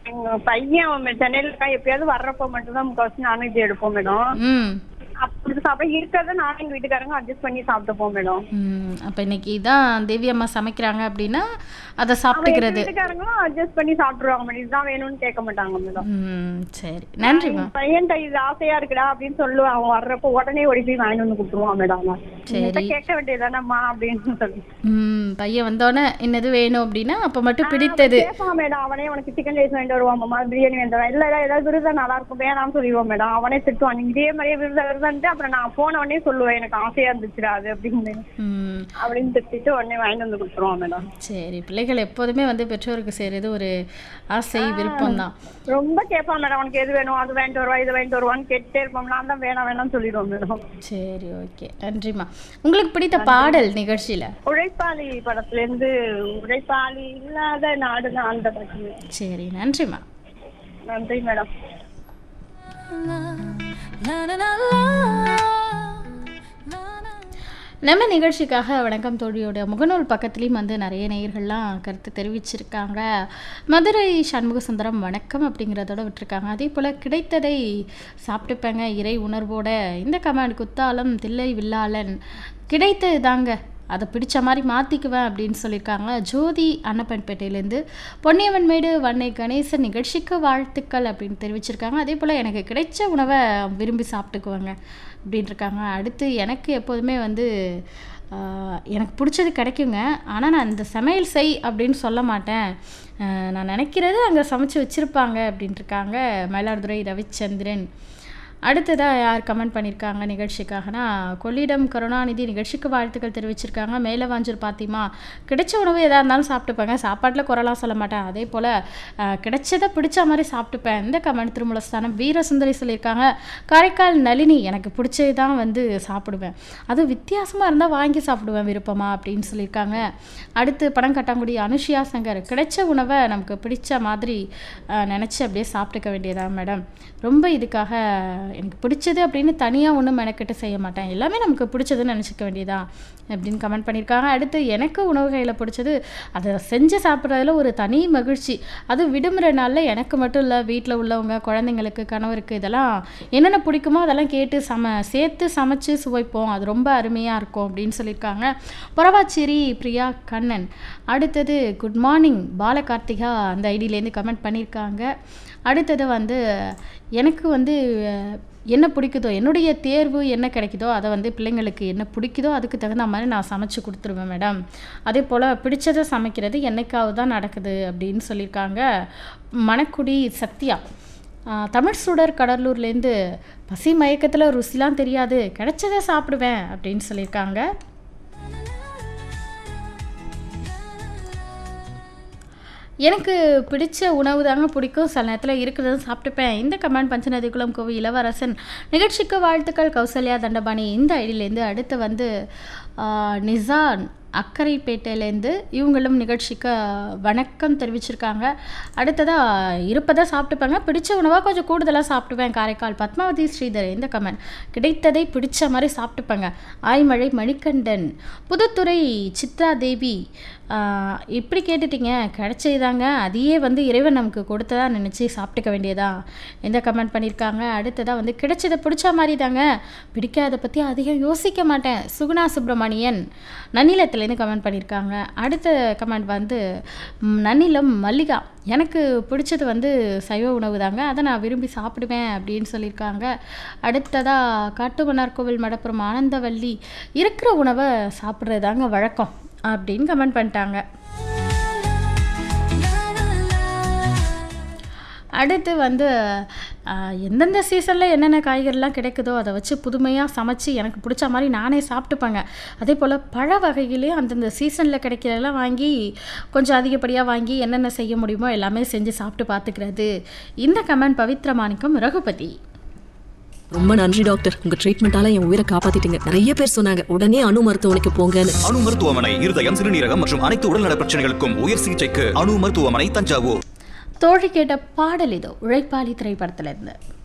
எங்க பையன் அவன் சென்னையில இருக்கா எப்பயாவது வர்றப்ப மட்டும் தான் முக்கால்வாசி நான்வெஜ் எடுப்போம் மேடம் ம் அப்படி சாப்பிட இருக்கிறத நானும் எங்க வீட்டுக்காரங்க அட்ஜஸ்ட் பண்ணி சாப்பிட்டுப்போம் மேடம் ம் அப்போ இன்னைக்கு தான் தேவி அம்மா சமைக்கிறாங்க அப்படின்னா அதை அவன் எங்க சாப்பிட்டுக்கிறது வீட்டுக்காரங்களும் அட்ஜஸ்ட் பண்ணி சாப்பிட்டுருவாங்க மேடம் இதுதான் வேணும்னு கேட்க மாட்டாங்க மேடம் ம் சரி நன்றிம்மா பையன்கிட்ட இது ஆசையா இருக்குடா அப்படின்னு சொல்லுவான் அவன் வர்றப்ப உடனே ஓடி போய் வாங்கிட்டு வந்து கொடுத்துருவான் மேடம் அவன் சரி. என்கிட்ட கேட்க வேண்டியதானம்மா அப்படின்னு சொல்லி ம் பையன் வந்தோடனே என்னது வேணும் அப்படின்னா அப்போ மட்டும் பிடித்தது கேட்பான் மேடம் அவனே உனக்கு சிக்கன் ரைஸ் வாங்கிட்டு வருவான் மாமா பிரியாணி வாங்கிட்டு வருவான் இல்ல இல்ல ஏதாவது விருதா நல்லா இருக்கும் வேணாம்னு சொல்லிடுவோம் மேடம் அவனே திட்டுவான் நீங்க இதே மாதிரியே விருதா விருதான்ட்டு அப்புறம் நான் போன உடனே சொல்லுவேன் எனக்கு ஆசையா இருந்துச்சுடா அது அப்படின்னு ம் அப்படின்னு திட்டிட்டு உடனே வாங்கிட்டு வந்து கொடுத்துருவான் மேடம் சரி பிள்ளைகள் எப்போதுமே வந்து பெற்றோருக்கு செய்கிறது ஒரு ஆசை விருப்பம் தான் ரொம்ப கேட்பான் மேடம் உனக்கு எது வேணும் அது வாங்கிட்டு வருவா இது வாங்கிட்டு வருவான்னு கேட்டுட்டே இருப்போம் நான் தான் வேணாம் வேணாம்னு சொல்லிடுவோம் மேடம் சரி ஓகே நன்றிம்மா உங்களுக்கு பிடித்த பாடல் நிகழ்ச்சியில் உழைப்பாளி படத்துல இருந்து உழைப்பாளி இல்லாத நாடுதான் அந்த பாட்டு சரி நன்றிம்மா நன்றி மேடம் நம்ம நிகழ்ச்சிக்காக வணக்கம் தோழியோட முகநூல் பக்கத்துலேயும் வந்து நிறைய நேயர்கள்லாம் கருத்து தெரிவிச்சிருக்காங்க மதுரை சண்முக சுந்தரம் வணக்கம் அப்படிங்கிறதோட விட்டுருக்காங்க அதே போல் கிடைத்ததை சாப்பிட்டுப்பேங்க இறை உணர்வோட இந்த கமெண்ட் குத்தாலம் தில்லை வில்லாளன் கிடைத்தது தாங்க அதை பிடிச்ச மாதிரி மாற்றிக்குவேன் அப்படின்னு சொல்லியிருக்காங்க ஜோதி அன்னப்பன்பேட்டையிலேருந்து பொன்னியவன் மேடு வன்னை கணேசன் நிகழ்ச்சிக்கு வாழ்த்துக்கள் அப்படின்னு தெரிவிச்சிருக்காங்க அதே போல் எனக்கு கிடைச்ச உணவை விரும்பி சாப்பிட்டுக்குவேங்க அப்படின்னு இருக்காங்க அடுத்து எனக்கு எப்போதுமே வந்து ஆஹ், எனக்கு பிடிச்சது கிடைக்குங்க ஆனால் நான் இந்த சமையல் செய் அப்படின்னு சொல்ல மாட்டேன் ஆஹ், நான் நினைக்கிறது அங்கே சமைச்சு வச்சுருப்பாங்க அப்படின்ட்டு இருக்காங்க மயிலாடுதுறை ரவிச்சந்திரன் அடுத்ததாக யார் கமெண்ட் பண்ணியிருக்காங்க நிகழ்ச்சிக்காகனா கொள்ளிடம் கருணாநிதி நிகழ்ச்சிக்கு வாழ்த்துக்கள் தெரிவிச்சிருக்காங்க மேலே வாஞ்சூர் பாத்திமா கிடைச்ச உணவு எதாக இருந்தாலும் சாப்பிட்டுப்பேங்க சாப்பாட்டில் குறைலாம் சொல்ல மாட்டேன் அதே போல் கிடைச்சதை பிடிச்ச மாதிரி சாப்பிட்டுப்பேன் இந்த கமெண்ட் திருமூலஸ்தானம் வீரசுந்தரி சொல்லியிருக்காங்க காரைக்கால் நளினி எனக்கு பிடிச்சது தான் வந்து சாப்பிடுவேன் அதுவும் வித்தியாசமாக இருந்தால் வாங்கி சாப்பிடுவேன் விருப்பமா அப்படின்னு சொல்லியிருக்காங்க அடுத்து படம் கட்டாங்குடி அனுஷியா சங்கர் கிடைச்ச உணவை நமக்கு பிடிச்ச மாதிரி நினச்சி அப்படியே சாப்பிட்டுக்க வேண்டியதா மேடம் ரொம்ப இதுக்காக எனக்கு பிடிச்சது அப்படின்னு தனியாக ஒன்றும் மெனக்கெட்டு செய்ய மாட்டேன் எல்லாமே நமக்கு பிடிச்சதுன்னு நினச்சிக்க வேண்டியதா அப்படின்னு கமெண்ட் பண்ணியிருக்காங்க அடுத்து எனக்கு உணவுகளில் பிடிச்சது அதை செஞ்சு சாப்பிட்றதுல ஒரு தனி மகிழ்ச்சி அது விடுமுறை நாளில் எனக்கு மட்டும் இல்லை வீட்டில் உள்ளவங்க குழந்தைங்களுக்கு கணவருக்கு இதெல்லாம் என்னென்ன பிடிக்குமோ அதெல்லாம் கேட்டு சம சேர்த்து சமைச்சு சுவைப்போம் அது ரொம்ப அருமையாக இருக்கும் அப்படின்னு சொல்லியிருக்காங்க புறவாச்சேரி பிரியா கண்ணன் அடுத்தது குட் மார்னிங் பாலகார்த்திகா அந்த ஐடியிலேருந்து கமெண்ட் பண்ணியிருக்காங்க அடுத்தது வந்து எனக்கு வந்து அஹ், என்ன பிடிக்குதோ என்னுடைய தேர்வு என்ன கிடைக்குதோ அதை வந்து பிள்ளைங்களுக்கு என்ன பிடிக்குதோ அதுக்கு தகுந்த மாதிரி நான் சமைச்சு கொடுத்துருவேன் மேடம் அதே போல் பிடிச்சதை சமைக்கிறது என்னைக்காவது தான் நடக்குது அப்படின்னு சொல்லியிருக்காங்க மணக்குடி சத்யா ஆஹ், தமிழ் சுடர் கடலூர்லேருந்து பசி மயக்கத்தில் ருசிலாம் தெரியாது கிடைச்சதை சாப்பிடுவேன் அப்படின்னு சொல்லியிருக்காங்க எனக்கு பிடிச்ச உணவு தாங்க பிடிக்கும் சில நேரத்தில் இருக்கிறதும் சாப்பிட்டுப்பேன் இந்த கமெண்ட் பஞ்சநதிக்குளம் கோவி இளவரசன் நிகழ்ச்சிக்கு வாழ்த்துக்கள் கௌசல்யா தண்டபாணி இந்த ஐடியிலேருந்து அடுத்து வந்து ஆஹ், நிசான் அக்கரைப்பேட்டையிலேருந்து இவங்களும் நிகழ்ச்சிக்கு வணக்கம் தெரிவிச்சிருக்காங்க அடுத்ததாக இருப்பதை சாப்பிட்டுப்பாங்க பிடிச்ச உணவாக கொஞ்சம் கூடுதலாக சாப்பிட்டுவேன் காரைக்கால் பத்மாவதி ஸ்ரீதர் இந்த கமெண்ட் கிடைத்ததை பிடிச்ச மாதிரி சாப்பிட்டுப்பாங்க ஆய்மழை மணிகண்டன் புதுத்துறை சித்ரா தேவி ஆஹ், இப்படி கேட்டுட்டீங்க கிடைச்சதுதாங்க அதையே வந்து இறைவன் நமக்கு கொடுத்ததா நினச்சி சாப்பிட்டுக்க வேண்டியதா எந்த கமெண்ட் பண்ணியிருக்காங்க அடுத்ததாக வந்து கிடைச்சதை பிடிச்ச மாதிரி தாங்க பிடிக்காத பற்றி அதிகம் யோசிக்க மாட்டேன் சுகுணா சுப்பிரமணியன் நன்னிலத்துலேருந்து கமெண்ட் பண்ணியிருக்காங்க அடுத்த கமெண்ட் வந்து ம், நன்னிலம் மல்லிகா எனக்கு பிடிச்சது வந்து சைவ உணவு தாங்க அதை நான் விரும்பி சாப்பிடுவேன் அப்படின்னு சொல்லியிருக்காங்க அடுத்ததாக காட்டுமன்னார் கோவில் மடப்புறம் ஆனந்தவல்லி இருக்கிற உணவை சாப்பிட்றது தாங்க வழக்கம் அப்படின்னு கமெண்ட் பண்ணிட்டாங்க அடுத்து வந்து ஆஹ், எந்தெந்த சீசனில் என்னென்ன காய்கறிலாம் கிடைக்குதோ அதை வச்சு புதுமையாக சமைச்சு எனக்கு பிடிச்ச மாதிரி நானே சாப்பிட்டுப்பேங்க அதே போல் பழ வகைகளையும் அந்தந்த சீசனில் கிடைக்கிறதெல்லாம் வாங்கி கொஞ்சம் அதிகப்படியாக வாங்கி என்னென்ன செய்ய முடியுமோ எல்லாமே செஞ்சு சாப்பிட்டு பார்த்துக்கிறது இந்த கமெண்ட் பவித்ர மாணிக்கம் ரகுபதி ரொம்ப நன்றி டாக்டர் உங்க ட்ரீட்மெண்டால என் உயிரை காப்பாத்திட்டீங்க நிறைய பேர் சொன்னாங்க உடனே அணு மருத்துவமனைக்கு போங்கன்னு அணு மருத்துவமனை இருதயம் சிறுநீரகம் மற்றும் அனைத்து உடல்நல பிரச்சனைகளுக்கும் உயர் சிகிச்சைக்கு அணு மருத்துவமனை தஞ்சாவூர் தோழி கேட்ட பாடல் இதோ உழைப்பாளி திரைப்படத்துல இருந்து